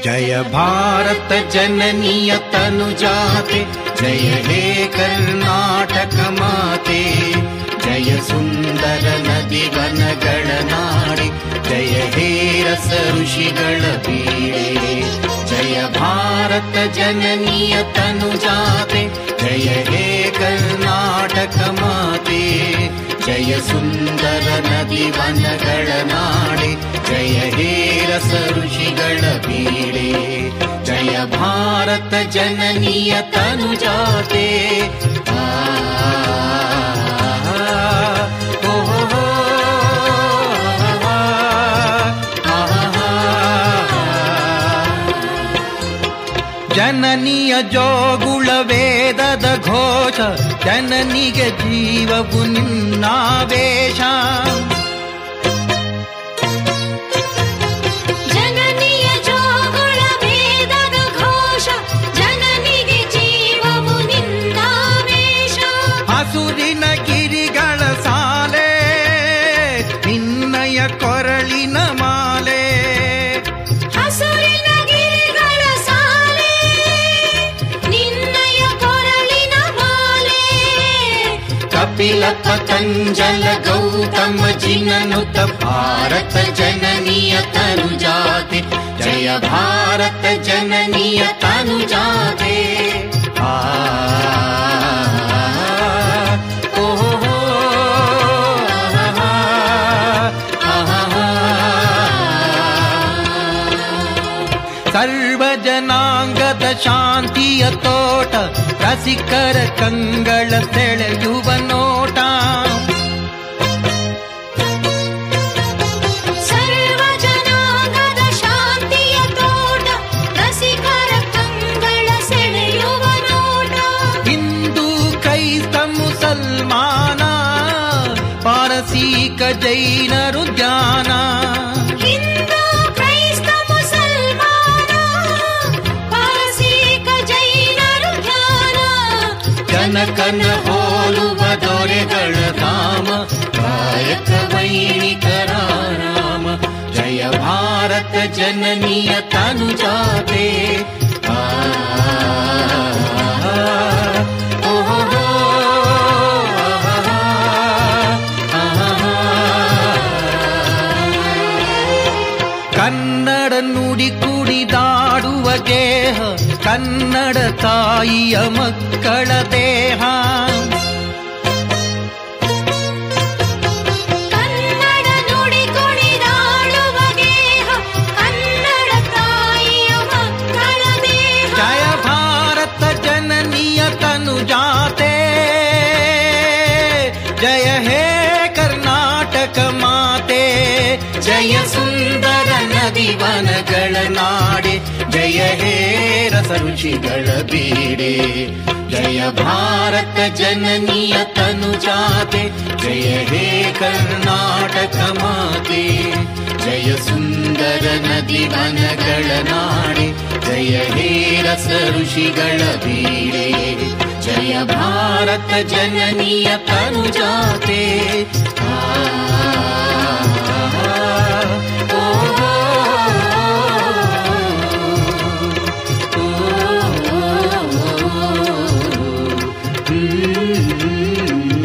जय भारत जननीय तनुजाते जय हे कर्नाटक माते जय सुन्दर नदी वनगणनाडे जय हे रस ऋषिಗಳ ಬೀಡೆ जय भारत जननीय तनुजाते जय हे कर्नाटक माते जय सुन्दर नदी वनಗಳ ನಾಡೆ ಜಯ ಹೇ ರಸ ಋಷಿಗಳ ಬೀಡೆ ಜಯ ಭಾರತ ಜನನೀಯ ತನುಜಾತೆ ಆ, ಓ, ಹೋ, ಹೋ, ಆ, ಆ, ಜನನಿಯ ಜೋಗುಳ ವೇದದ ಘೋಷ ಜನನಿಗೆ ಜೀವವು ನಿನ್ನಾವೇಶ ಜನನಿಯ ಜೋಗುಳ ವೇದದ ಘೋಷ ಜನನಿಗೆ ಜೀವವು ನಿಂದಾವೇಶ ಹಸುರಿನ ಗಿರಿಗಳ ಸಾಲೆ ನಿನ್ನಯ ಕೊರಳಿನ ಮಾಲೆ ಹಸುರಿನ ಗಿರಿಗಳ ಸಾಲೆ ನಿನ್ನಯ ಕೊರಳಿನ ಮಾಲೆ ಕಪಿಲ ಪತಂಜಲ ಗೌತಮ ಜಿನನುತ ಭಾರತ ಜನನೀಯ ತನುಜಾತೆ ಜಯ ಭಾರತ ಜನನೀಯ ತನುಜಾತೆ ಆ ಓ, ಹೋ, ಸರ್ವ ಜನಾಂಗದ ಶಾಂತಿಯ ತೋಟ ರಸಿಕರ ಕಂಗಳ ಸೆಳೆಯುವ ನೋಟ ಸರ್ವ ಜನಾಂಗದ ಶಾಂತಿಯ ತೋಟ ರಸಿಕರ ಕಂಗಳ ಸೆಳೆಯುವ ನೋಟ ಹಿಂದೂ ಕ್ರೈಸ್ತ ಮುಸಲ್ಮಾನ ಪಾರಸೀಕ ಜೈನರು ಧ್ಯಾನ ಹಿಂದೂ ಕ್ರೈಸ್ತ ಮುಸಲ್ಮಾನ ಪಾರಸೀಕ ಜೈನರು ಧ್ಯಾನ ಜನಕನ ಹೋಲುವ ದೊರೆಗಳ ಧಾಮ ಕಾಯಕ ವೈಣಿಕರ ರಾಮ ಜಯ ಭಾರತ ಜನನೀಯ ತನುಜಾತೆ ಆ, ಓ, ಹೋ, ಹೋ, ಆ, ಕನ್ನಡ ನುಡಿ ಕುಡಿದಾಡುವ ಗೇಹ ಕನ್ನಡ ತಾಯಿಯ ಮಕ್ಕಳ ದೇಹ ಕನ್ನಡ ನುಡಿ ಕುಣಿದಾಡುವ ಗೇಹ ಕನ್ನಡ ತಾಯಿಯ ಮಕ್ಕಳ ದೇಹ ಜಯ ಭಾರತ ಜನನೀಯ ತನುಜಾತೆ ಜಯ ಹೇ ಕರ್ನಾಟಕ ಮಾತೆ ಜಯ ಸುಂದರ ನದಿ ವನಗಳ ನಾಡೆ ಜಯ ಹೇ ರಸ ರುಚಿಗಳ ಬೀಡೆ ಜಯ ಭಾರತ ಜನನೀಯ ತನುಜಾತೆ ಜಯ ಹೇ ಕರ್ನಾಟಕ ಮಾತೆ ಜಯ ಸುಂದರ ನದಿ ವನಗಳ ನಾಡೆ ಜಯ ಹೇ ರಸ ಋಷಿಗಳ ಬೀಡೆ ಜಯ ಭಾರತ ಜನನೀಯ ತನುಜಾತೆ ಆ, ಓ, ಓ, ಹ್ಮ್.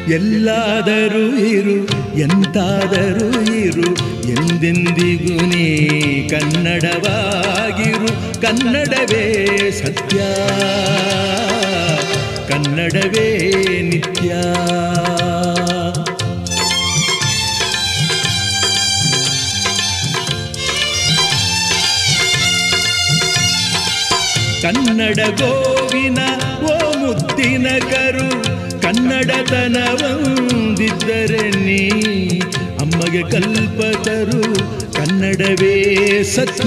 ಎಲ್ಲಾದರೂ ಇರು ಎಂತಾದರೂ ಇರು ಎಂದೆಂದಿಗೂ ನೀ ಕನ್ನಡವಾಗಿರು ಕನ್ನಡವೇ ಸತ್ಯ ಕನ್ನಡವೇ ನಿತ್ಯ ಕನ್ನಡ ಗೋವಿನ ಓ ಮುದ್ದಿನ ಕರು ಕನ್ನಡತನವಂದಿದ್ದರೆ ನೀ ಅಮ್ಮಗೆ ಕಲ್ಪತರು ಕನ್ನಡವೇ ಸತ್ಯ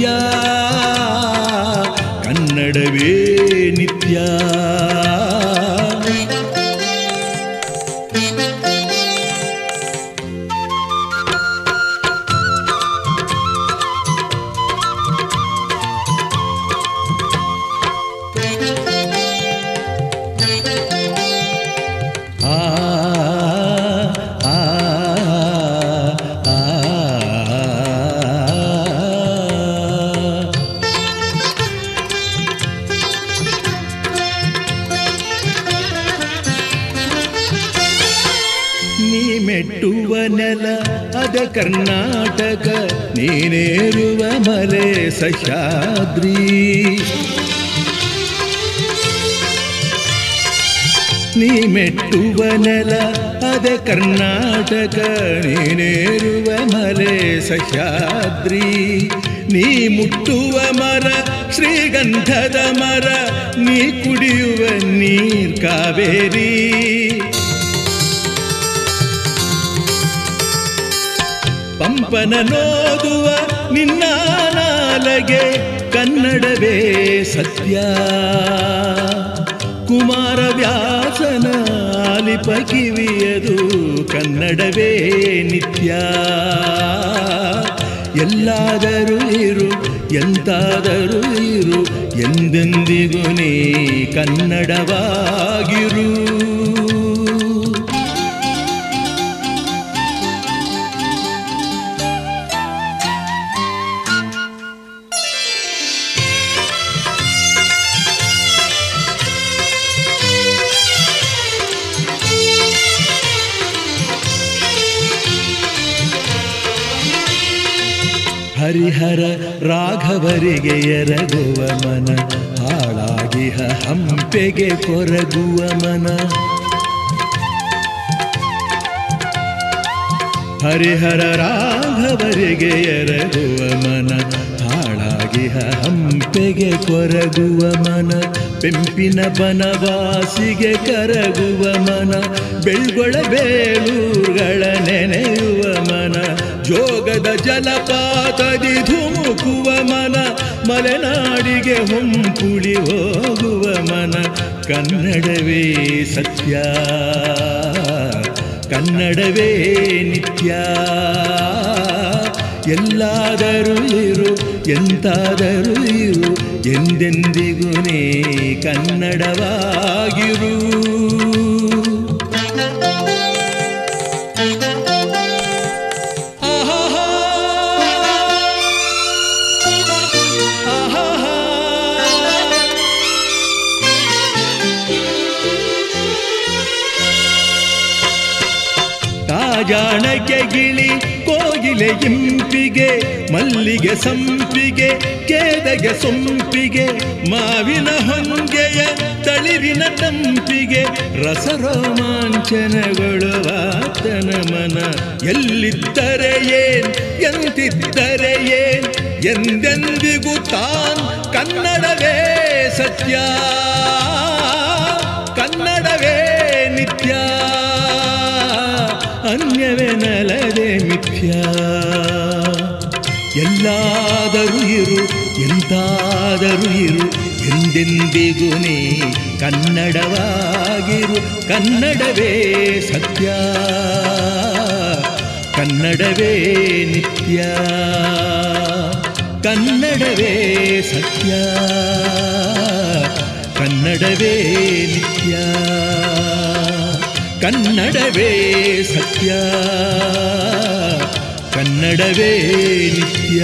ಕನ್ನಡವೇ ನಿತ್ಯ ಆ ಆ ಆ ಆ ನೀ ಮೆಟ್ಟುವ ನೆಲ ಅದ ಕರ್ನಾಟಕ ನೀನೇರುವ ಮಲೆ ಸಹ್ಯಾದ್ರಿ ನೀ ಮೆಟ್ಟುವ ನೆಲ ಅದ ಕರ್ನಾಟಕ ನೀನೇರುವ ಮಲೆ ಸಹ್ಯಾದ್ರಿ ನೀ ಮುಟ್ಟುವ ಮರ ಶ್ರೀಗಂಧದ ಮರ ನೀ ಕುಡಿಯುವ ನೀರ್ ಕಾವೇರಿ ಪಂಪನ ನೋದುವ ನಿನ್ನ ನಾಲಗೆ ಕನ್ನಡವೇ ಸತ್ಯ ಕುಮಾರ ವ್ಯಾಸನ ಆಲಿಪ ಕಿವಿಯದು ಕನ್ನಡವೇ ನಿತ್ಯ ಎಲ್ಲಾದರೂ ಇರು ಎಂತಾದರೂ ಇರು ಎಂದೆಂದಿಗೂ ನೀ ಕನ್ನಡವಾಗಿರು ಹರಿಹರ ರಾಘವರಿಗೆ ಎರಗುವ ಮನ ಹಾಳಾಗಿಹ ಹಂಪೆಗೆ ಕೊರಗುವ ಮನ ಹರಿಹರ ರಾಘವರಿಗೆ ಎರಗುವ ಮನ ಹಾಳಾಗಿಹ ಹಂಪೆಗೆ ಕೊರಗುವ ಮನ ಪೆಂಪಿನ ಬನವಾಸಿಗೆ ಕರಗುವ ಮನ ಬೆಳ್ಗೊಳ ಬೇಲೂರುಗಳ ನೆನೆಯುವ ಮನ ಜೋಗದ ಜಲಪಾತದಿ ಧುಮುಕುವ ಮನ ಮಲೆನಾಡಿಗೆ ಹೊಂಪುಳಿ ಹೋಗುವ ಮನ ಕನ್ನಡವೇ ಸತ್ಯ ಕನ್ನಡವೇ ನಿತ್ಯ ಎಲ್ಲಾದರೂ ಇರು ಎಂತಾದರೂ ಇರು ಎಂದೆಂದಿಗೂ ನೀ ಕನ್ನಡವಾಗಿರು ಆಹಾಹಾ. ಆಹಾಹಾ. ತಾಜಾಣಕ್ಕೆ ಗಿಳಿ ಕೋಗಿಲೆ ಇಂಪಿಗೆ ಮಲ್ಲಿಗೆ ಸಂಪಿಗೆ ಕೇದಗೆ ಸೊಂಪಿಗೆ ಮಾವಿನ ಹೊಂಗೆಯ ತಳಿರಿನ ತಂಪಿಗೆ ರಸರೋಮಾಂಚನಗೊಳ್ಳುವ ಆತನ ಮನ ಎಲ್ಲಿದ್ದರೆ ಏನ್ ಎಂತಿದ್ದರೆ ಏನ್ ಎಂದೆಂದಿಗೂ ತಾನ್ ಕನ್ನಡವೇ ಸತ್ಯ ಕನ್ನಡವೇ ನಿತ್ಯ ಅನ್ಯವೆನಲದೆ ಮಿಥ್ಯ ಎಲ್ಲಾದರೂ ಇರು ಎಂತಾದರೂ ಇರು ಎಂದೆಂದಿಗೂ ನೀ ಕನ್ನಡವಾಗಿರು ಕನ್ನಡವೇ ಸತ್ಯ ಕನ್ನಡವೇ ನಿತ್ಯ ಕನ್ನಡವೇ ಸತ್ಯ ಕನ್ನಡವೇ ನಿತ್ಯ ಕನ್ನಡವೇ ಸತ್ಯ ಕನ್ನಡವೇ ನಿತ್ಯ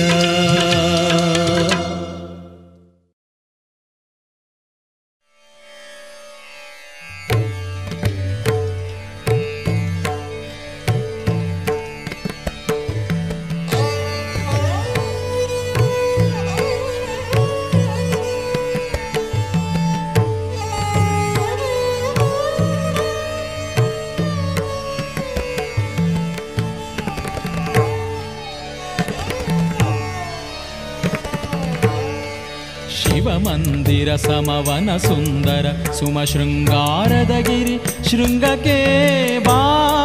ಶಿವಮಂದಿರ ಸಮವನ ಸುಂದರ ಸುಮ ಶೃಂಗಾರದ ಗಿರಿ ಶೃಂಗಕ್ಕೆ ಬಾ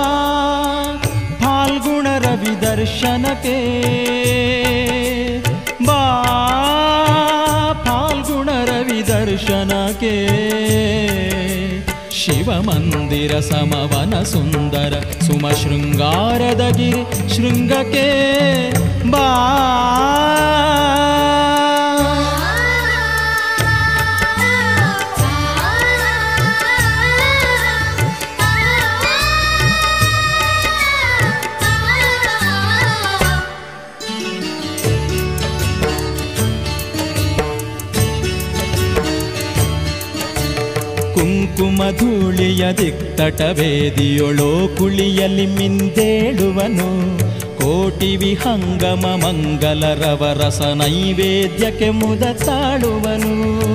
ಫಾಲ್ಗುಣ ರವಿ ದರ್ಶನಕ್ಕೆ ಬಾ ಫಾಲ್ಗುಣ ರವಿ ದರ್ಶನಕ್ಕೆ ಶಿವಮಂದಿರ ಸಮವನ ಸುಂದರ ಸುಮ ಶೃಂಗಾರದ ಗಿರಿ ಶೃಂಗಕ್ಕೆ ಬಾ ಕುಂಕುಮ ಧೂಳಿಯ ದಿಕ್ತಟ ವೇದಿಯೊಳೋ ಕುಳಿಯಲಿ ಮಿಂದೇಳುವನು ಕೋಟಿ ವಿಹಂಗಮ ಮಂಗಲ ರವರಸ ನೈವೇದ್ಯಕ್ಕೆ ಮುದ ತಾಳುವನು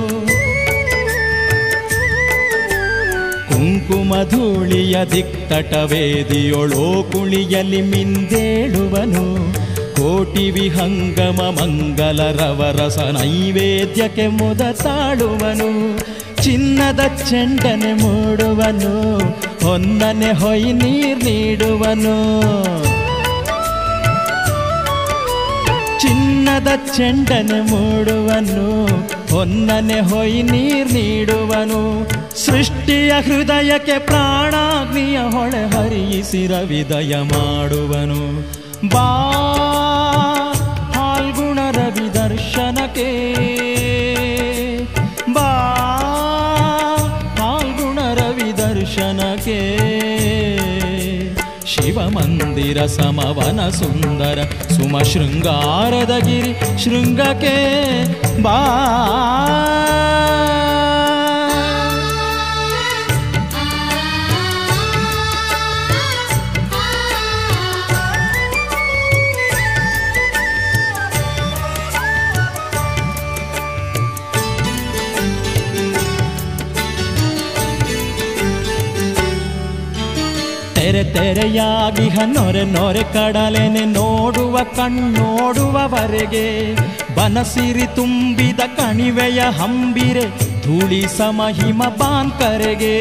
ಕುಂಕುಮ ಧೂಳಿಯ ದಿಕ್ತಟ ವೇದಿಯೊಳೋ ಕುಳಿಯಲಿ ಮಿಂದೇಳುವನು ಕೋಟಿ ವಿಹಂಗಮ ಮಂಗಲ ರವರಸ ನೈವೇದ್ಯಕ್ಕೆ ಮುದ ತಾಳುವನು ಚಿನ್ನದ ಚೆಂಡನೆ ಮೂಡುವನು ಹೊನ್ನನೆ ಹೊಯ್ ನೀರ್ ನೀಡುವನು ಚಿನ್ನದ ಚೆಂಡನೆ ಮೂಡುವನು ಹೊನ್ನನೆ ಹೊಯ್ ನೀರ್ ನೀಡುವನು ಸೃಷ್ಟಿಯ ಹೃದಯಕ್ಕೆ ಪ್ರಾಣಾಗ್ನಿಯ ಹೊಳೆ ಹರಿಯಿಸಿ ರವಿದಯ ಮಾಡುವನು ಬಾ ಫಾಲ್ಗುಣ ರವಿ ದರ್ಶನಕ್ಕೆ ಬಾ ಫಾಲ್ಗುಣ ರವಿ ದರ್ಶನಕ್ಕೆ ಶಿವಮಂದಿರ ಸಮವನ ಸುಂದರ ಸುಮ ಶೃಂಗಾರದ ಗಿರಿ ಶೃಂಗಕ್ಕೆ ಬಾ ತೆರೆ ತೆರೆಯಾಗಿ ನೊರೆ ನೊರೆ ಕಡಲೆನೆ ನೋಡುವ ಕಣ್ಣೋಡುವವರೆಗೆ ಬನಸಿರಿ ತುಂಬಿದ ಕಣಿವೆಯ ಹಂಬಿರೆ ಧೂಳಿ ಸಮಹಿಮ ಬಾನ್ಕರೆಗೆ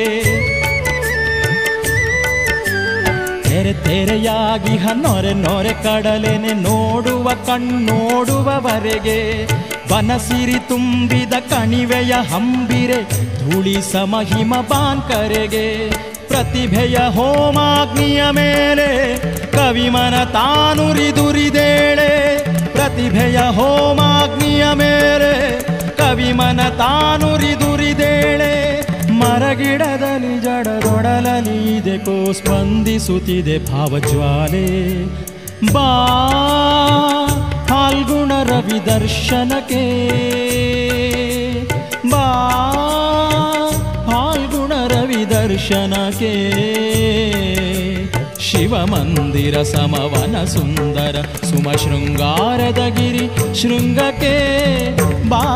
ತೆರೆ ತೆರೆಯಾಗಿ ನೊರೆ ನೊರೆ ಕಡಲೆನೆ ನೋಡುವ ಕಣ್ಣೋಡುವವರೆಗೆ ಬನಸಿರಿ ತುಂಬಿದ ಕಣಿವೆಯ ಹಂಬಿರೆ ಧೂಳಿ ಸಮಹಿಮ ಬಾನ್ಕರೆಗೆ ಪ್ರತಿಭೆಯ ಹೋಮಾಗ್ನಿಯ ಮೇಲೆ ಕವಿಮನ ತಾನುರಿದುರಿದೇಳೆ ಪ್ರತಿಭೆಯ ಹೋಮಾಗ್ನಿಯ ಮೇಲೆ ಕವಿಮನ ತಾನುರಿದುರಿದೇಳೆ ಮರಗಿಡದಲ್ಲಿ ಜಡದೊಡಲಲಿ ಇದೆಕೋ ಸ್ಪಂದಿಸುತ್ತಿದೆ ಭಾವಜ್ವಾಲೆ ಬಾ ಫಾಲ್ಗುಣ ರವಿ ದರ್ಶನಕ್ಕೆ ಬಾ ಫಾಲ್ಗುಣ ರವಿ ದರ್ಶನಕ್ಕೆ ಶಿವಮಂದಿರ ಸಮವನ ಸುಂದರ ಸುಮ ಶೃಂಗಾರದ ಗಿರಿ ಶೃಂಗಕ್ಕೆ ಬಾ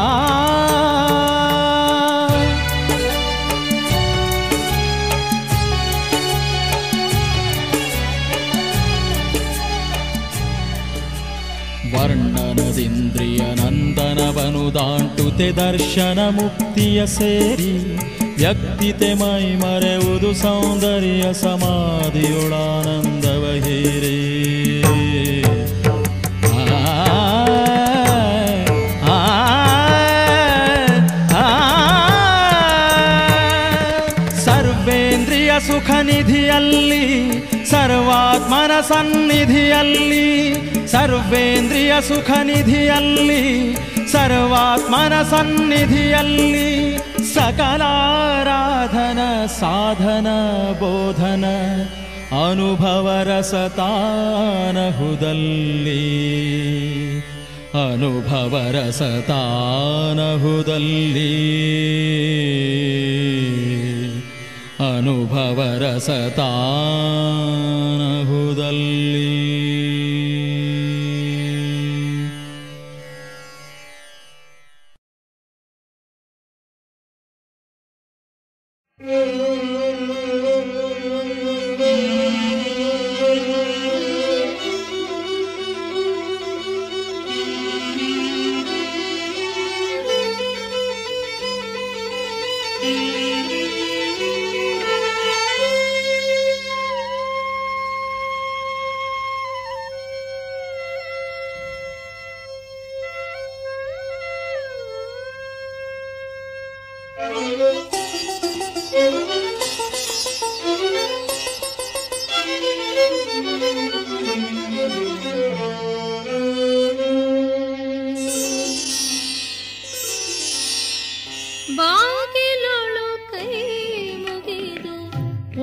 ವರ್ಣನದಿಂದ್ರಿಯ ನಂದನವನು ದಾಂಟುತೆ ದರ್ಶನ ಮುಕ್ತಿಯ ಸೇರಿ ವ್ಯಕ್ತಿತೆ ಮೈ ಮರೆಯುವುದು ಸೌಂದರ್ಯ ಸಮಾಧಿಯೊಳಾನಂದವ ಹೀರಿ ಆ, ಆ, ಆ, ಸರ್ವೇಂದ್ರಿಯ ಸುಖ ನಿಧಿಯಲ್ಲಿ ಸರ್ವಾತ್ಮನ ಸನ್ನಿಧಿಯಲ್ಲಿ ಸರ್ವೇಂದ್ರಿಯ ಸುಖ ನಿಧಿಯಲ್ಲಿ ಸರ್ವಾತ್ಮನ ಸನ್ನಿಧಿಯಲ್ಲಿ ಸಕಲಾರಾಧನ ಸಾಧನ ಬೋಧನ ಅನುಭವ ರಸತಾನಹುದಲ್ಲಿ ಅನುಭವ ರಸತಾನಹುದಲ್ಲಿ ಅನುಭವ ರಸತಾನಹುದಲ್ಲಿ ಆ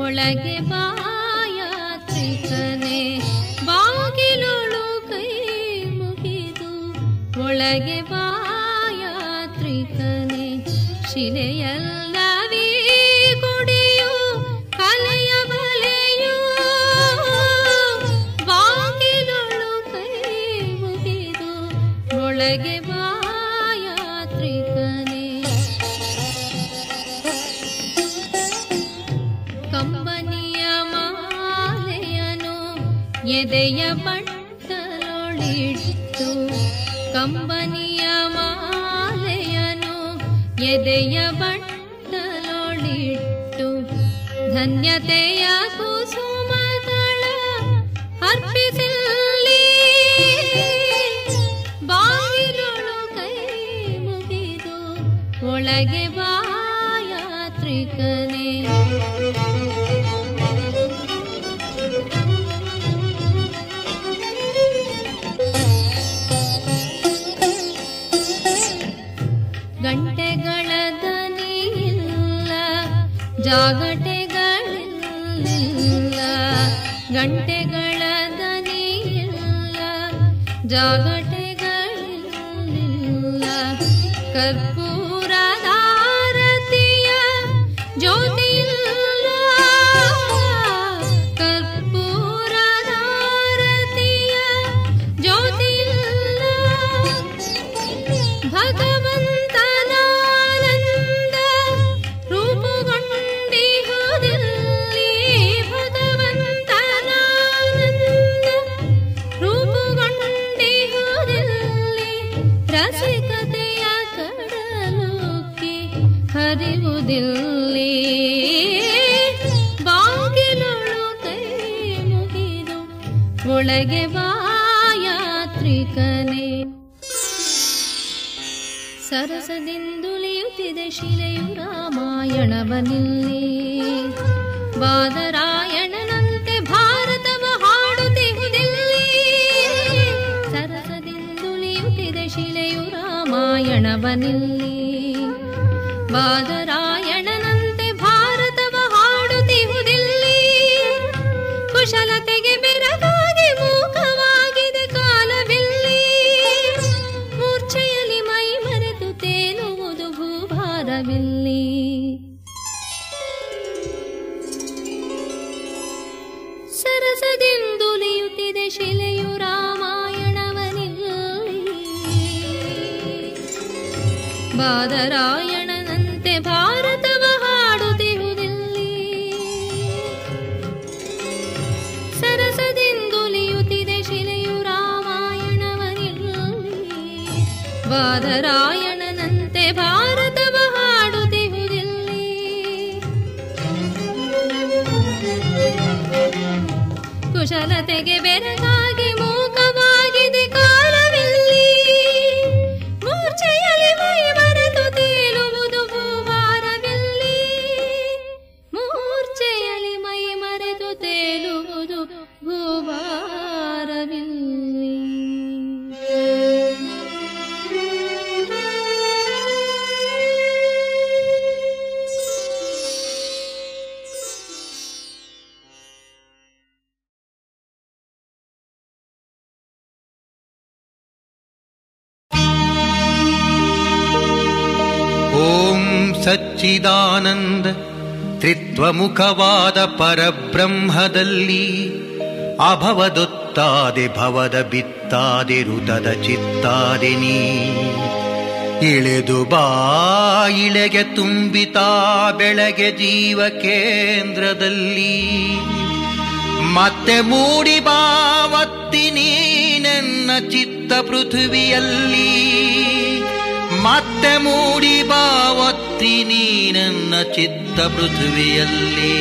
ಒಳಗೆ ಬಾಯಾತ್ರಿಕನೆ ಬಾಗಿಲೊಳು ಕೈ ಮುಗಿದು ಒಳಗೆ ಬಾಯಾತ್ರಿಕನೆ ಶಿಲೆಯಲ್ಲವೇ ಗುಡಿಯು ಕಲೆಯ ಬಲೆಯು ಬಾಗಿಲೊಳು ಕೈ ಮುಗಿದು ಒಳಗೆ ಬಾಯಾತ್ರಿಕನೆ ಕಂಬನಿಯ ಮಾಲೆಯನು ಎದೆಯ ಬಟ್ಟಲೊಳಿಟ್ಟು ಕಂಬನಿಯ ಮಾಲೆಯನು ಎದೆಯ ಬಟ್ಟಲೊಳಿಟ್ಟು ಧನ್ಯತೆಯ ಕುಸುಮಗಳ ಅರ್ಪಿಸಲಿ ಬಾಗಿಲೊಳು ಕೈ ಮುಗಿದು ಒಳಗೆ ಬಾಯಾತ್ರಿಕನೇ ಗಂಟೆಗಳ ದನಿಯಿಲ್ಲ ಜಾಗಟೆಗಳಿಲ್ಲ ಗಂಟೆಗಳ ದನಿಯಿಲ್ಲ ಜಾಗಟೆಗಳಿಲ್ಲ ಕರ್ಪೂರದಾರತಿಯ ಜ್ಯೋತಿಯಿಲ್ಲ ಕರ್ಪೂರದಾರತಿಯ ಜ್ಯೋತಿಯಿಲ್ಲ ಭಗವಂತನಾನಂದ ರೂಪುಗೊಂಡಿಹುದಿಲ್ಲಿ ಭಗವಂತನಾನಂದ ರೂಪುಗೊಂಡಿಹುದಿಲ್ಲಿ ರಸಿಕತೆಯ ಕಡಲುಕ್ಕಿ ಹರಿವುದಿಲ್ಲಿ ಬಾಗಿಲೊಳು ಕೈ ಮುಗಿದು ಒಳಗೆ ಬಾಯಾತ್ರಿಕನೇ ಸರಸದಿಂದುಲಿಯುತ್ತಿದೆ ಶಿಲೆಯು ರಾಮಾಯಣವನಿಲ್ಲಿ ಬಾದರಾಯಣನಂತೆ ಭಾರತವ ಹಾಡುತ್ತಿಹುದಿಲ್ಲಿ ಸರಸದಿಂದುಲಿಯುತ್ತಿದೆ ಶಿಲೆಯು ರಾಮಾಯಣವನಿಲ್ಲಿ ಬಾದರಾಯಣನಂತೆ ಭಾರತವ ಹಾಡುತ್ತಿಹುದಿಲ್ಲಿ ಕುಶಲತೆಗೆ ಬೆರಗಾಗಿ ಮೂಕವಾಗಿದೆ ಕಾಲವಿಲ್ಲಿ ಮೂರ್ಛೆಯಲ್ಲಿ ಮೈ ಮರೆತು ತೇಲುವುದು ಭೂಭಾರವಿಲ್ಲಿ ಸರಸದಿಂದುಲಿಯುತ್ತಿದೆ ಶಿಲೆಯು ರಾಮಾಯಣವನಿಲ್ಲಿ ಬಾದರಾಯಣನಂತೆ ಭಾರತವ ಹಾಡುತ್ತಿರುವುದಿಲ್ಲಿ ಸರಸದಿಂದುಲಿಯುತ್ತಿದೆ ಶಿಲೆಯು ರಾಮಾಯಣವನಿಲ್ಲಿ ಬಾದರಾಯಣನಂತೆ ಭಾರತವ ಹಾಡುತ್ತಿರುವುದಿಲ್ಲಿ ಕುಶಲತೆಗೆ ಬೆರಗಾಗಿ ಮೂಕವಾಗಿದೆ ಕಾಲವಿಲ್ಲಿ ಮೂರ್ಛೆಯಲ್ಲಿ ಮೈ ಮರೆತು ತೇಲುವುದು ಭೂಭಾರವಿಲ್ಲಿ ಮೂರ್ಛೆಯಲ್ಲಿ ಮೈ ಮರೆತು ತೇಲುವುದು ಭೂಭಾರವಿಲ್ಲಿ ಓಂ ಸಚ್ಚಿದಾನಂದ ತ್ರಿತ್ವಮುಖವಾದ ಪರಬ್ರಹ್ಮದಲ್ಲಿ ಅಭವದೊತ್ತಾದೆ ಭವದ ಬಿತ್ತಾದೆ ಋತದ ಚಿತ್ತಾದೆ ನೀ ಇಳೆದು ಬಾ ಇಳೆಗೆ ತುಂಬಿತಾ ಬೆಳಗ್ಗೆ ಜೀವ ಕೇಂದ್ರದಲ್ಲಿ ಮತ್ತೆ ಮೂಡಿ ಬಾವತ್ತಿ ನೀನೆನ್ನ ಚಿತ್ತ ಪೃಥ್ವಿಯಲ್ಲಿ ಮತ್ತೆ ಮೂಡಿ ಬಾವತ್ತಿ ನೀನೆನ್ನ ಚಿತ್ತ ಪೃಥ್ವಿಯಲ್ಲಿ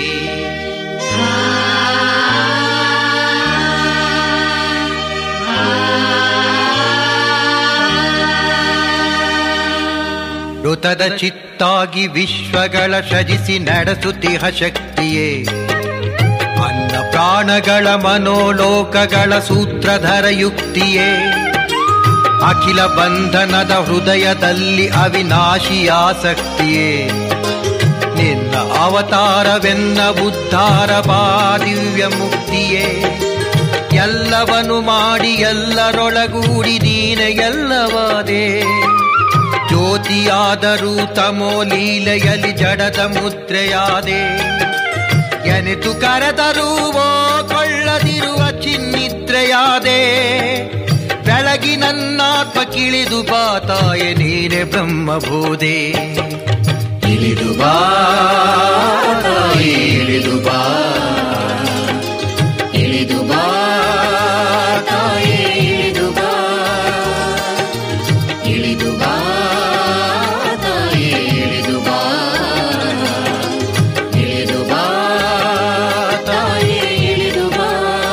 ಋತದ ಚಿತ್ತಾಗಿ ವಿಶ್ವಗಳ ಸಜಿಸಿ ನಡೆಸುತ್ತಿಹ ಶಕ್ತಿಯೇ ಅನ್ನ ಪ್ರಾಣಗಳ ಮನೋಲೋಕಗಳ ಸೂತ್ರಧರ ಯುಕ್ತಿಯೇ ಅಖಿಲ ಬಂಧನದ ಹೃದಯದಲ್ಲಿ ಅವಿನಾಶಿ ಆಸಕ್ತಿಯೇ ನಿನ್ನ ಅವತಾರವೆನ್ನ ಉದ್ಧಾರ ಬಾ ದಿವ್ಯ ಮುಕ್ತಿಯೇ ಎಲ್ಲವನು ಮಾಡಿ ಎಲ್ಲರೊಳಗೂಡಿ ನೀನೆ ಎಲ್ಲವಾದೆ ಜ್ಯೋತಿಯಾದರೂ ತಮೋ ಲೀಲೆಯಲ್ಲಿ ಜಡದ ಮುದ್ರೆಯಾದೆ ಎನಿತು ಕರೆದರೂ ಓ ಕೊಳ್ಳದಿರುವ ಚಿನ್ನಿದ್ರೆಯಾದೆ ಬೆಳಗಿ ನನ್ನಾತ್ಮ ಕಿಳಿದು ಬಾ ತಾಯೆ ನೀನೆ ಬ್ರಹ್ಮಬೋಧೆ ಇಳಿದು ಬಾ ತಾಯಿ ಇಳಿದು ಬಾ ಇಳಿದು ಬಾ ತಾಯಿ ಇಳಿದು ಬಾ ಇಳಿದು ಬಾ ತಾಯಿ ಇಳಿದು ಬಾ ಇಳಿದು ಬಾ ತಾಯಿ ಇಳಿದು ಬಾ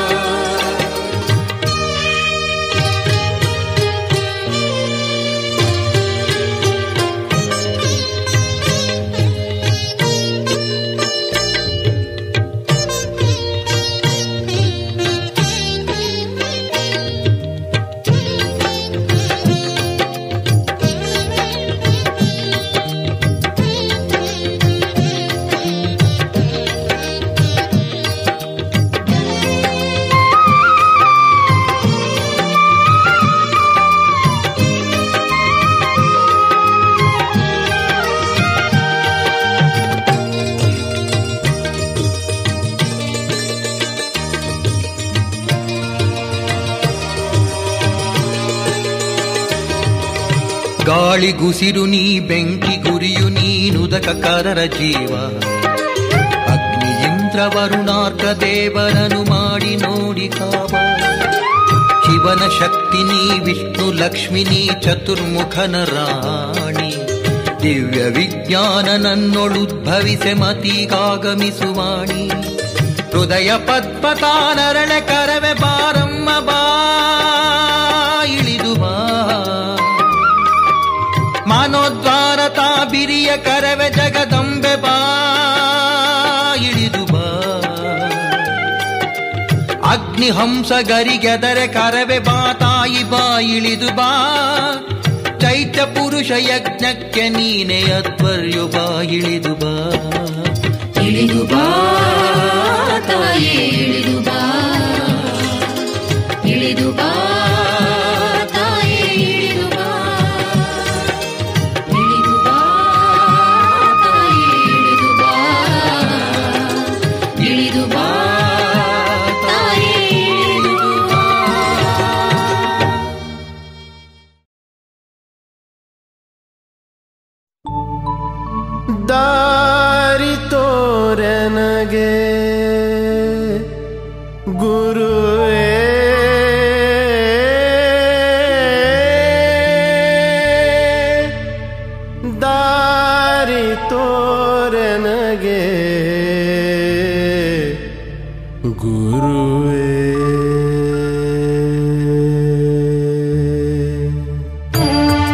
ಗಾಳಿ ಗುಸಿರು ನೀ ಬೆಂಕಿ ಗುರಿಯು ನೀನುದಕ ಕರರ ಜೀವ ಅಗ್ನಿ ಇಂದ್ರ ವರುಣಾರ್ಕ ದೇವರನು ಮಾಡಿ ನೋಡಿ ಕಾವ ಶಿವನ ಶಕ್ತಿ ನೀ ವಿಷ್ಣು ಲಕ್ಷ್ಮಿ ನೀ ಚತುರ್ಮುಖನ ರಾಣಿ ದಿವ್ಯ ವಿಜ್ಞಾನ ನನ್ನೊಳುದ್ಭವಿಸೆ ಮತಿಗಾಗಮಿಸುವಾಣಿ ಹೃದಯ ಪದ್ಮತಾನರಳೆ ಕರವೆ ಬಾರಮ್ಮ ಬಾ ಇಳಿದು ಬಾ ಮಾನೋದ್ವಾರ ತಾ ಬಿರಿಯ ಕರವೆ ಜಗದಂಬೆ ಬಾ ಇಳಿದು ಬಾ ಅಗ್ನಿ ಹಂಸ ಗರಿಗೆದರೆ ಕರವೆ ಬಾ ತಾಯಿ ಬಾ ಇಳಿದು ಬಾ ಚೈತ್ಯ ಪುರುಷ ಯಜ್ಞಕ್ಕೆ ನೀನೆ ಅಧ್ವರ್ಯು ಬಾ ಇಳಿದು ಬಾ ಇಳಿದು ಬಾ ತಾಯಿ ಇಳಿದು ಬಾ ಇಳಿದು ಬಾ ತಾಯಿ ಇಳಿದು ಬಾ ಇಳಿದು ಬಾ ತಾಯಿ ಇಳಿದು ಬಾ ಇಳಿದು ಬಾ ತಾಯಿ ಇಳಿದು ಬಾ ದಾರಿ ತೋರನಗೆ ಗುರುವೇ ದಾರಿ ತೋರನಗೆ ಗುರುವೇ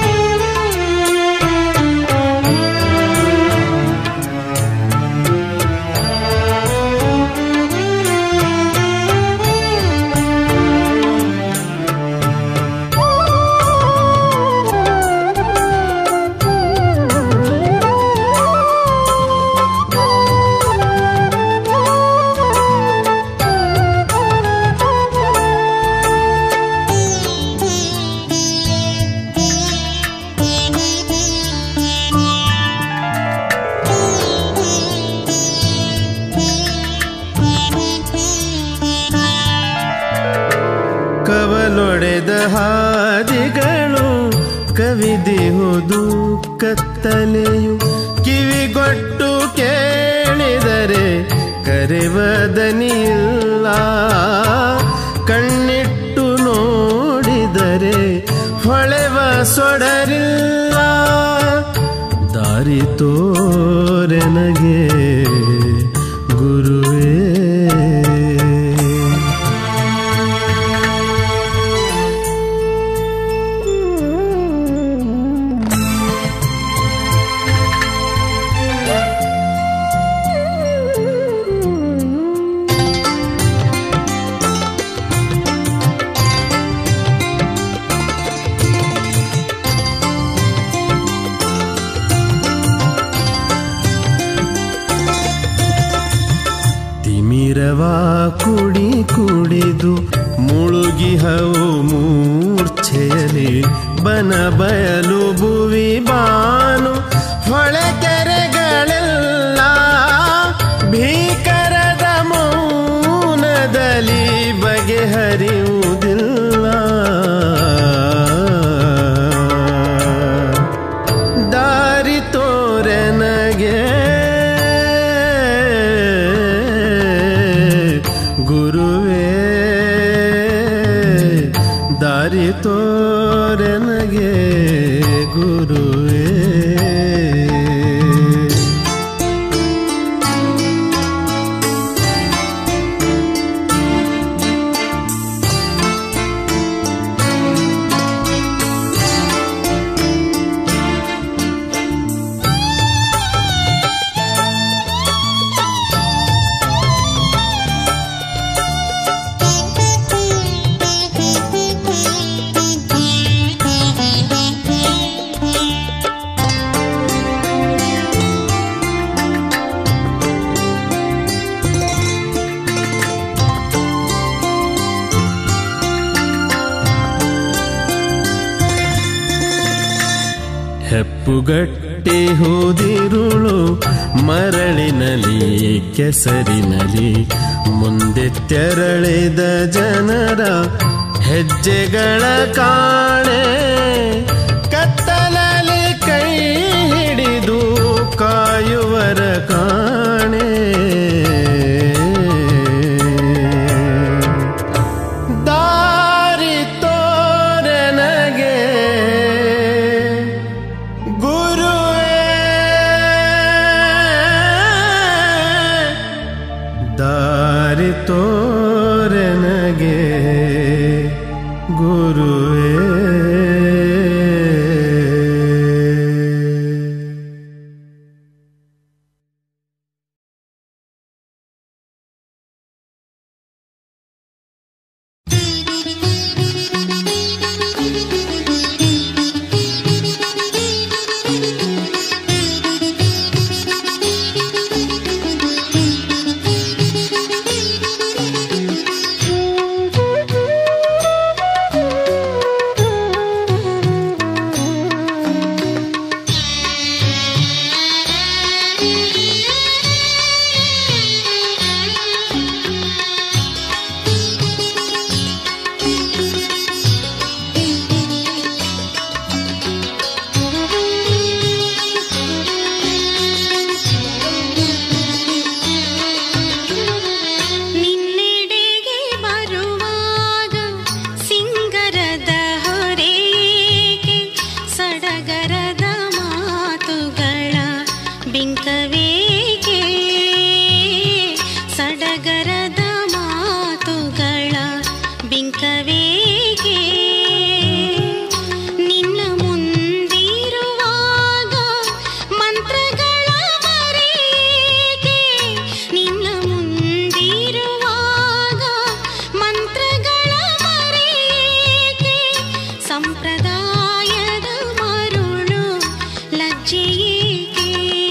ಕವಲೊಡೆದ ಹಾದಿಗಳು ಕವಿದಿಹುದು ಕತ್ತಲೆಯು ಕಿವಿಗೊಟ್ಟು ಕೇಳಿದರೆ ಕರೆವದನಿಲ್ಲ ಕಣ್ಣಿಟ್ಟು ನೋಡಿದರೆ ಹೊಳೆವ ಸೊಡರಿಲ್ಲ ದಾರಿ ತೋರೆನಗೆ ಗುರುವೇ ನೀರವ ಕುಡಿ ಕುಡಿದು ಮುಳುಗಿಹವು ಮೂರ್ಛೆಯಲಿ ಬನ ಬಯಲು ಭುವಿ ಬಾನು ಹೊಳೆ ಕೆರೆಗಳೆಲ್ಲ ಭೀಕರದ ಮೌನದಲ್ಲಿ ಬಗೆಹರಿಯುವುದಿಲ್ಲ ದಾರಿ ತೋರೆನಗೆ ಗುರುವೇ ದಾರಿ ತೋರೆನಗೆ ಗುರುವೇ ಹೆಪ್ಪುಗಟ್ಟಿ ಹೋದಿರುಳು ಮರಳಿನಲಿ ಕೆಸರಿನಲಿ ಮುಂದೆ ತೆರಳಿದ ಜನರ ಹೆಜ್ಜೆಗಳ ಕಾಣೆ ಕತ್ತಲಲ್ಲಿ ಕೈ ಹಿಡಿದು ಕಾಯುವರ ಕಾಣೆ ದಾರಿ ತೋರನಗೆ ಗುರುವೇ ದಾರಿ ತೋರನಗೆ ಗುರುವೇ ನಿನ್ನೆಡೆಗೆ ಬರುವಾಗ ಸಿಂಗರದ ಹೊರೇಗೆ ಸಡಗರದ ಮಾತುಗಳ ಬಿಂಕವೇಗೆ ಸಡಗರದ ಮಾತುಗಳ ಬಿಂಕವೇಗೆ ನಿನ್ನ ಮುಂದಿರುವಾಗ ಮಂತ್ರಗಳ ಮರೆಯೇಕೆ ನಿನ್ನ ಮುಂದಿರುವಾಗ ಮಂತ್ರಗಳ ಮರೆಯೇಕೆ ಸಂಪ್ರದಾಯದ ಮರುಳು ಲಜ್ಜೆಯೇಕೆ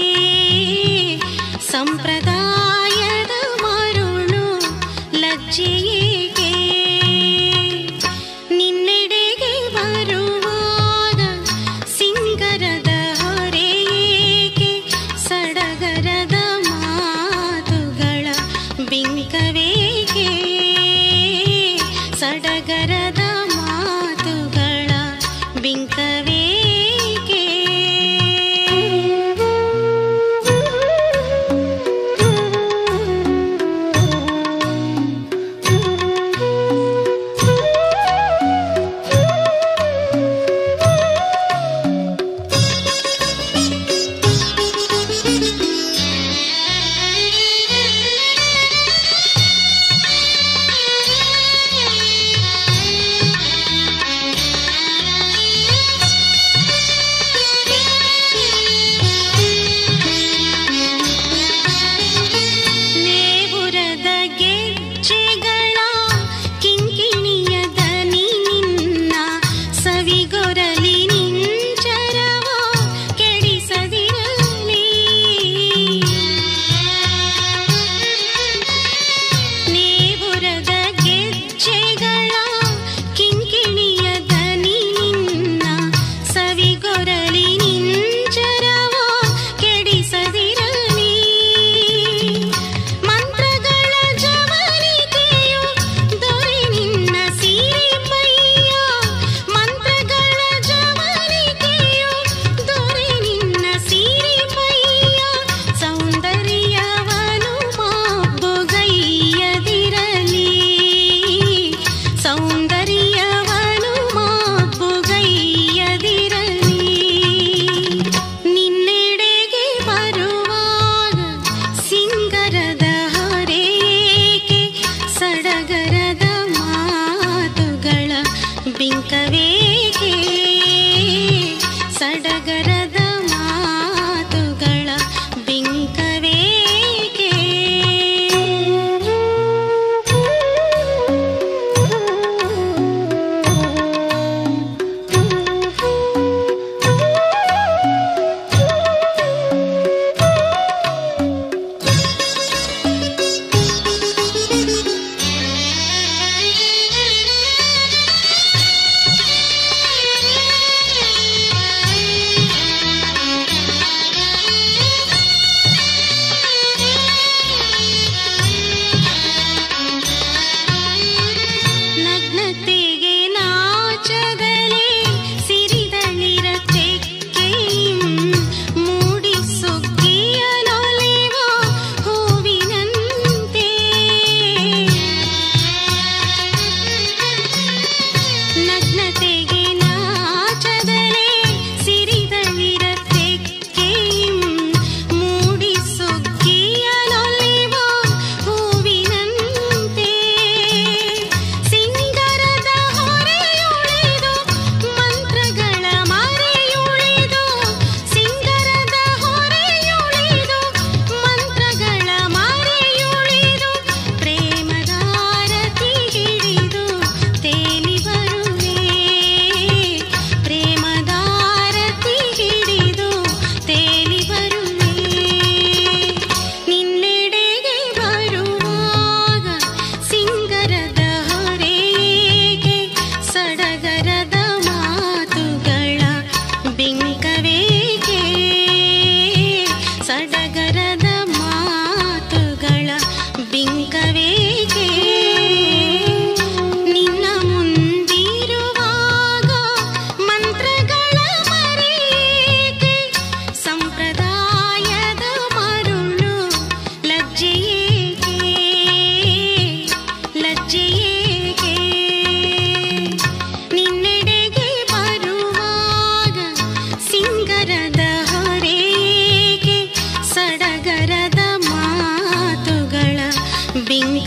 ಸಂಪ್ರದಾಯದ ಮರುಳು ಲಜ್ಜೆಯೇಕೆ ನಿನ್ನೆಡೆಗೆ ಬರುವಾಗ ಸಿಂಗರದ ಹೊರೆಯೇಕೆ ಸಡಗರದ ಮಾತುಗಳ ಬಿಂಕವೇಕೆ ಸಡಗರದ ಮಾತುಗಳ ಬಿಂಕವೇಕೆ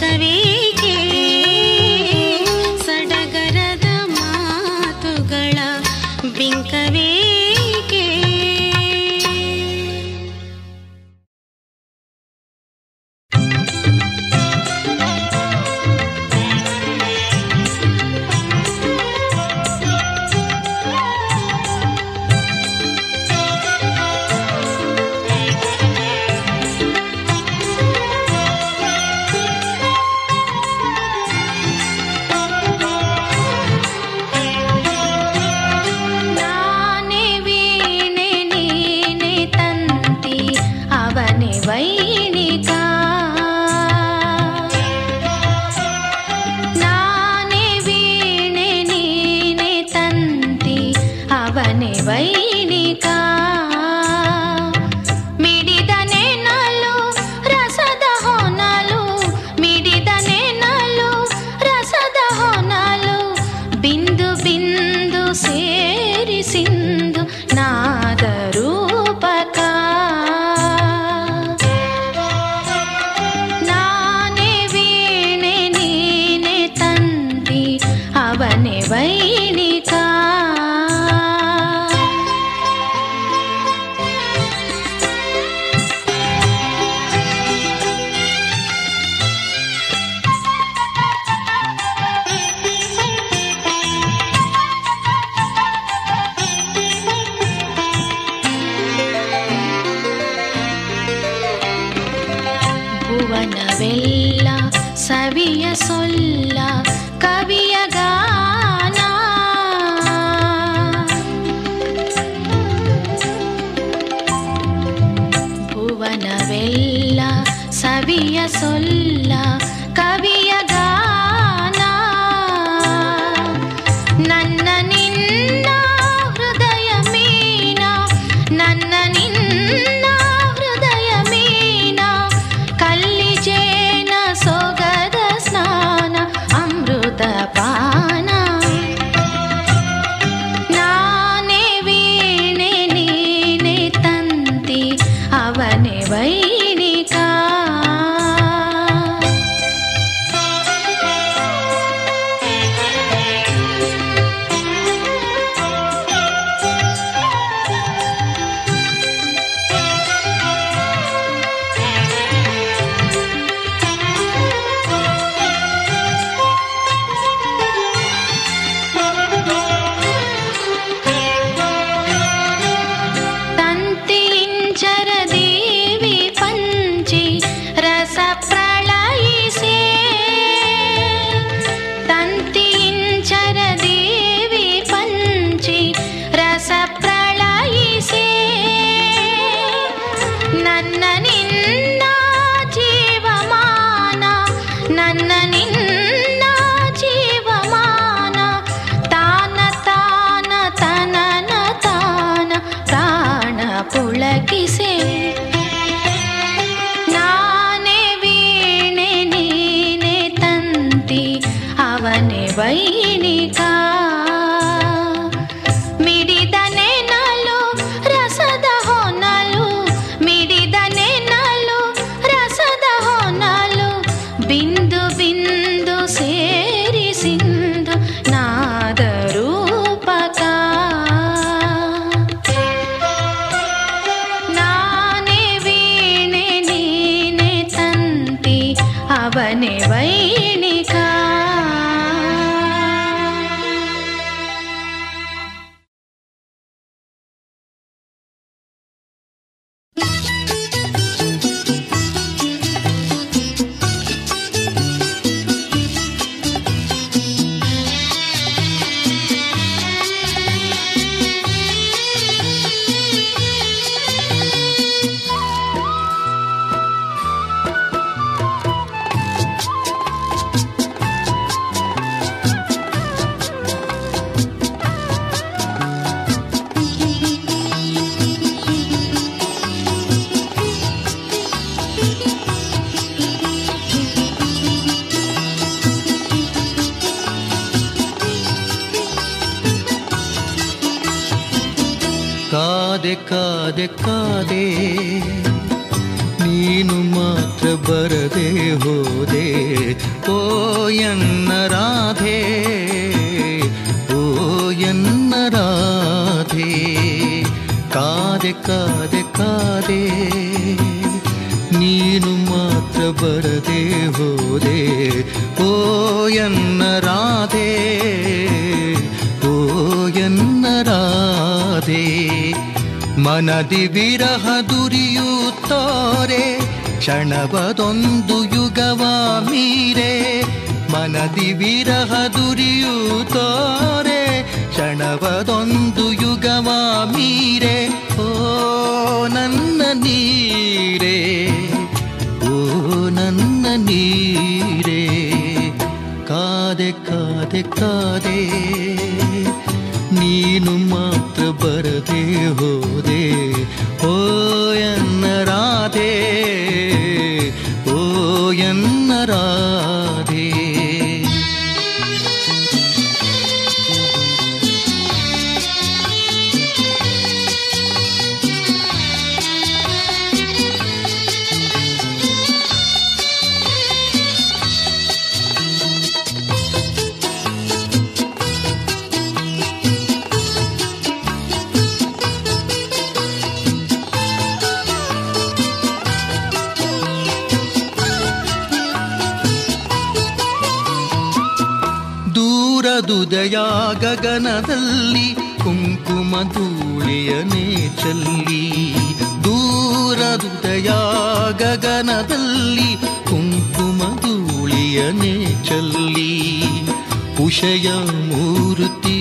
ಬಿಂಕವೇಕೆ ಸಡಗರದ ಮಾತುಗಳ ಬಿಂಕವೇಕೆ ನಾನೇ ವೀಣೆ ನೀನೆ ತಂತಿ ಅವನೇ ವೈಣಿಕ ನಾನೇ ವೀಣೆ ನೀನೆ ತಂತಿ ಅವನೇ ವೈಣಿಕ ಮಿಡಿದನೆ ನಲು ರಸದ ಹೊನಲು ಮಿಡಿದನೆ ನಲು ರಸದ ಹೊನಲು ಬಿಂದು ಬಿಂದು ಸೇರಿ ಸಿಂಧು ನಾದ ರೂಪಕ ನಾನೇ ವೀಣೆ ನೀನೆ ತಂದಿ ಅವನೇ ವೈಣಿಕ ಭುವನವೆಲ್ಲ ಸವಿಯ ಸೊಲ್ಲ ಕವಿಯ ಗಾನ ಭುವನವೆಲ್ಲ ಸವಿಯ ಸೊಲ್ಲ ಕವಿಯ ಗಾನ ನನ್ನ ನಿನ್ನ ಹೃದಯ ಮೀನ ನನ್ನ ನಿನ್ನ ಹೃದಯ ಮೀನ ಕಲ್ಲಿಜೇನ ಸೊಗದ ಸ್ನಾನ ಅಮೃತ ಪಾನ ನಾನೇ ವೀಣೆ ನೀನೆ ತಂತಿ ಅವನೇ ವೈಣಿಕ ತಂತಿಂಚರ ದೇವಿ ಪಂಚಿ ರಸ ಪ್ರಳಯಿಸೆ ತಂತಿಂಚರ ದೇವಿ ಪಂಚಿ ರಸ ಪ್ರಳಯಿಸೆ ನನ್ನ ನಿನ್ನ ಜೀವಮಾನ ನನ್ನ ನಿನ್ನ ಜೀವಮಾನ ತಾನ ತಾನ ತನನ ತಾನ ಪ್ರಾಣ ಪುಳಕಿಸೆ ನಾನೇ ವೀಣೆ ನೀನೆ ತಂತಿ ಅವನೇ ವೈಣಿಕ ಮಿಡಿದನೆ ನಲು ರಸದ ಹೊನಲು ಮಿಡಿದನೆ ನಲು ರಸದ ಹೊನಲು ಬಿಂದು ಬಿಂದು ಸೇರಿ ಸಿಂಧು ನಾದ ರೂಪಕ ನಾನೇ ವೀಣೆ ನೀನೆ ತಂತಿ ಅವನೇ ವೈಣಿಕ ಕಾದೆ ಕಾದೆ ಕಾದೆ ನೀನು ಮಾತ್ರ ಮಾತ್ರ ಬರದೆ ಹೋದೆ ಓ ಎನ್ನ ರಾಧೆ ಓ ಎನ್ನ ರಾಧೆ ಕಾದೆ ಕಾದೆ ಕಾದೆ ನೀನು ಮಾತ್ರ ಬರದೆ ಹೋದೆ ಓ ಎನ್ನ ರಾಧೆ ಓ ಎನ್ನ ರಾಧೆ ಮನದಿ ವಿರಹ ದುರಿಯುತ್ತೋರೆ ಕ್ಷಣವದೊಂದು ಯುಗವ ಮೀರೆ ಮನದಿ ವಿರಹ ದುರಿಯುತ್ತೋರೆ ಕ್ಷಣವದೊಂದು ಯುಗವ ಮೀರೆ ಓ ನನ್ನ ನೀರೇ ಓ ನನ್ನ ನೀರೇ ಕಾದೆ ಕಾದೆ ಕಾದೆ ನೀನು ಮಾತ್ರ ಬರದೆ ಹೋದೆ ಓ ಎನ್ನ ರಾಧೆ ಓ ಎನ್ನ ರಾಧೆ ದೂರದುದಯ ಗಗನದಲ್ಲಿ ಕುಂಕುಮ ಧೂಳಿಯನೇ ಚಲ್ಲಿ ದೂರದುದಯ ಗಗನದಲ್ಲಿ ಕುಂಕುಮ ಧೂಳಿಯನೇ ಚಲ್ಲಿ ಉಷಯ ಮೂರ್ತಿ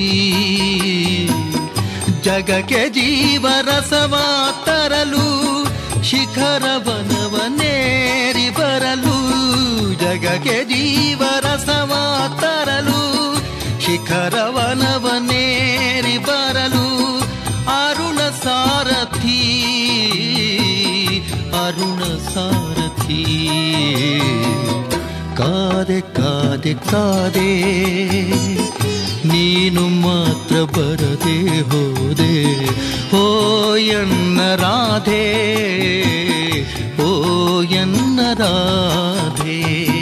ಜಗಕ್ಕೆ ಜೀವರಸವ ತರಲು ಶಿಖರವನವನೇರಿ ಬರಲು ಜಗಕ್ಕೆ ಜೀವರಸವ ತರಲು ಶಿಖರವನವನೇರಿ ಬರಲು ಅರುಣ ಸಾರಥಿ ಅರುಣ ಸಾರಥಿ ಕಾದೆ ಕಾದೆ ಕಾದೆ ನೀನು ಮಾತ್ರ ಬರದೆ ಹೋದೆ ಓ ಎನ್ನ ರಾಧೆ ಓ ಎನ್ನ ರಾಧೆ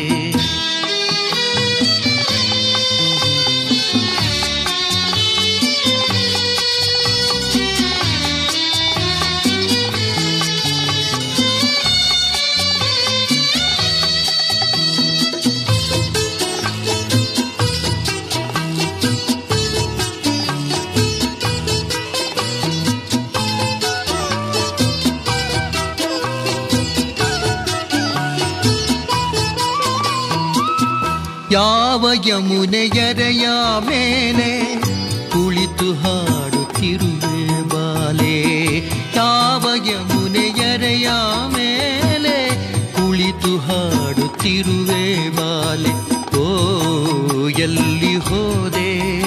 ಯಾವ ಯಮುನೆಯರೆಯ ಮೇಲೆ ಕುಳಿತು ಹಾಡುತ್ತಿರುವೆ ಬಾಲೆ ಯಾವ ಯಮುನೆಯರೆಯ ಮೇಲೆ ಕುಳಿತು ಹಾಡುತ್ತಿರುವೆ ಬಾಲೆ ಓ ಎಲ್ಲಿ ಹೋದೆ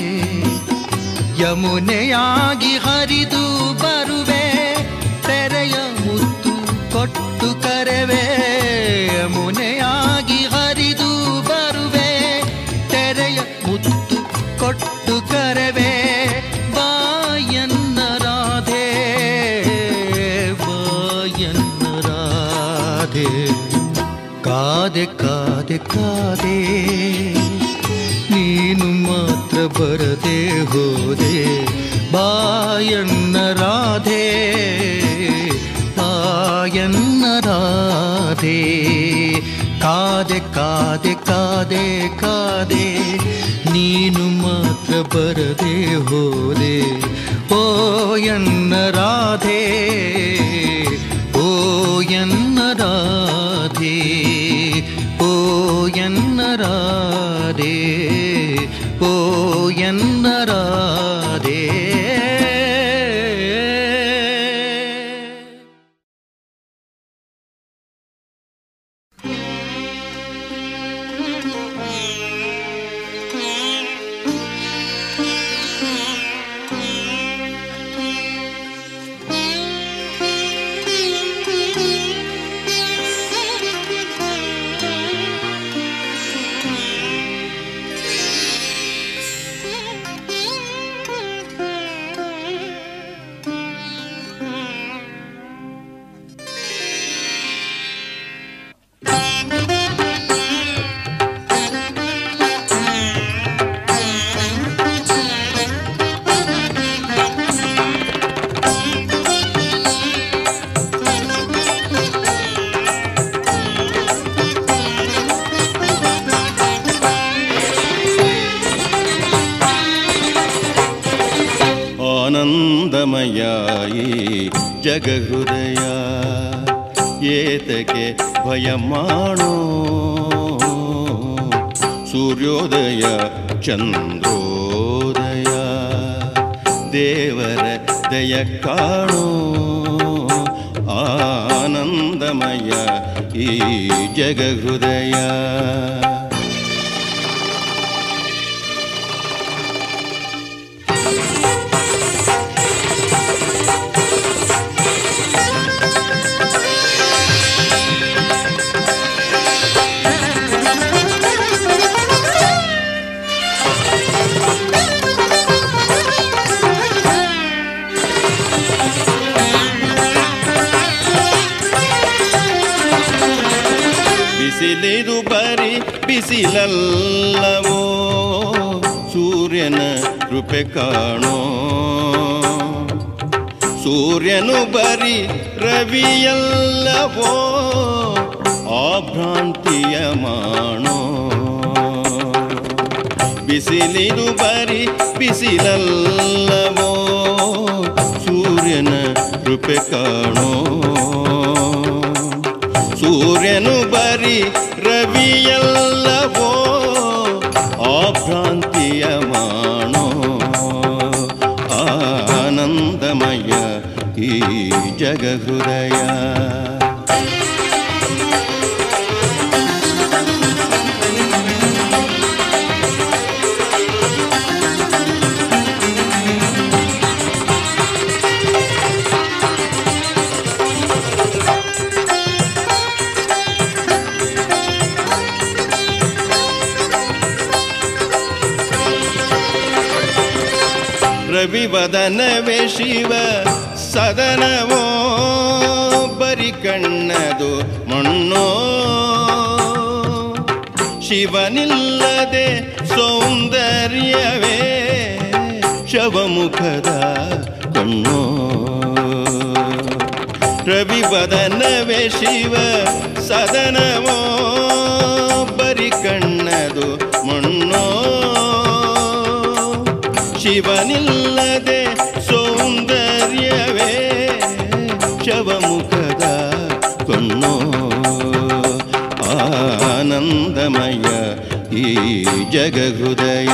ಯಮುನೆಯಾಗಿ ಹರಿದು ಬರುವೆ ತೆರೆಯ ಮುತ್ತು ಕೊಟ್ಟು ಕರೆವೆ ಯಮುನೆಯಾಗಿ ಹರಿದು ಬರುವೆ ತೆರೆಯ ಮುತ್ತು ಕೊಟ್ಟು ಕರೆವೆ ಬಾಯನ್ನ ರಾಧೆ ಬಾಯನ್ನ ರಾಧೆ ಕಾದೆ ಕಾದೆ ಕಾದೆ ನೀನು ಮಾತ್ರ ಬರದೆ ಹೋದೆ ಬಾಯನ್ನ ರಾಧೆ ಬಾಯನ್ನ ರಾಧೆ ಕಾದೆ ಕಾದೆ ಕಾದೆ ಕಾದೆ ನೀನು ಮಾತ್ರ ಬರದೆ ಹೋದೆ ಓ ಎನ್ನ ರಾಧೆ ಓ ಎನ್ನ ರಾಧೆ ಓ ಎನ್ನ ರಾಧೆ ಓ ಎನ್ನ ರಾಧೆ Thank you. ಜಗಹೃದಯ ಏತಕ್ಕೆ ಭಯ ಮಾಡೋ ಸೂರ್ಯೋದಯ ಚಂದ್ರೋದಯ ದೇವರ ದಯ ಕಾಣೋ ಆನಂದಮಯ ಈ ಜಗಹೃದಯ ಬಿಸಿಲಿದು ಬರಿ ಬಿಸಿಲಲ್ಲವೋ ಸೂರ್ಯನ ಕೃಪೆ ಕಾಣೋ ಸೂರ್ಯನು ಬರಿ ರವಿಯಲ್ಲವೋ ಆಭ್ರಾಂತಿಯ ಮಾಣೋ ಬಿಸಿಲಿದು ಬರಿ ಬಿಸಿಲಲ್ಲವೋ ಸೂರ್ಯನ ಕೃಪೆ ಕಾಣೋ ಸೂರ್ಯನು ಬರಿ ರವಿಯಲ್ಲವೋ ಆಭ್ರಾಂತಿಯ ಮಾಣೋ ಆನಂದಮಯ ಈ ಜಗಹೃದಯ ರವಿವದನವೇ ಶಿವ ಸದನವೋ ಬರಿ ಕಣ್ಣದು ಮಣ್ಣೋ ಶಿವನಿಲ್ಲದೆ ಸೌಂದರ್ಯವೇ ಶವಮುಖದ ಕಣ್ಣೋ ರವಿವದನವೇ ಶಿವ ಸದನವೋ ಬರಿ ಕಣ್ಣದು ಮಣ್ಣೋ ಶಿವನಿಲ್ಲದೆ ಸೌಂದರ್ಯವೇ ಶವಮುಖದ ಕಣ್ಣೋ ಆನಂದಮಯ ಈ ಜಗಹೃದಯ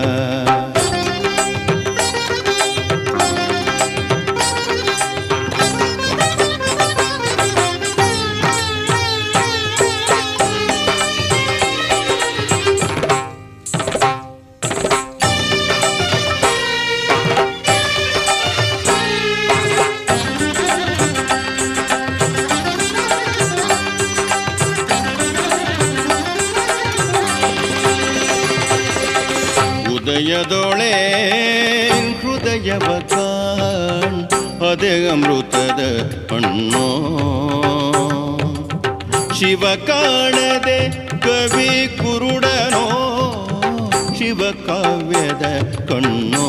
ಉದಯದೊಳೆ ಹೃದಯವ ಕಾಣ್ ಅದೇ ಅಮೃತದ ಹಣ್ಣೋ ಶಿವ ಕಾಣದೆ ಕವಿ ಕುರುಡನೋ ಶಿವ ಕಾವ್ಯದ ಕಣ್ಣೋ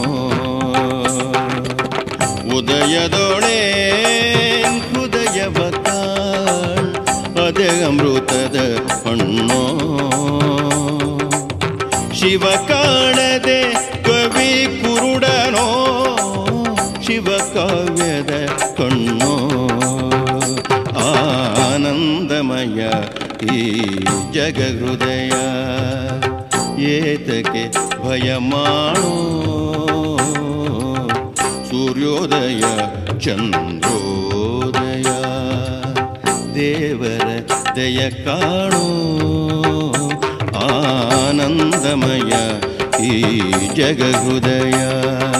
ಉದಯದೊಳೆ ಹೃದಯವ ಕಾಣ್ ಅದೇ ಅಮೃತದ ಹಣ್ಣೋ ಶಿವ ಕಾಣದೆ ಕವಿ ಕುರುಡನೋ ಶಿವ ಕಾವ್ಯದ ಕಣ್ಣೋ ಆನಂದಮಯ ಈ ಜಗಹೃದಯ ಏತಕ್ಕೆ ಭಯ ಮಾಡೋ ಸೂರ್ಯೋದಯ ಚಂದ್ರೋದಯ ದೇವರ ದಯ ಕಾಣೋ ಆನಂದಮಯ ಈ ಜಗಹೃದಯ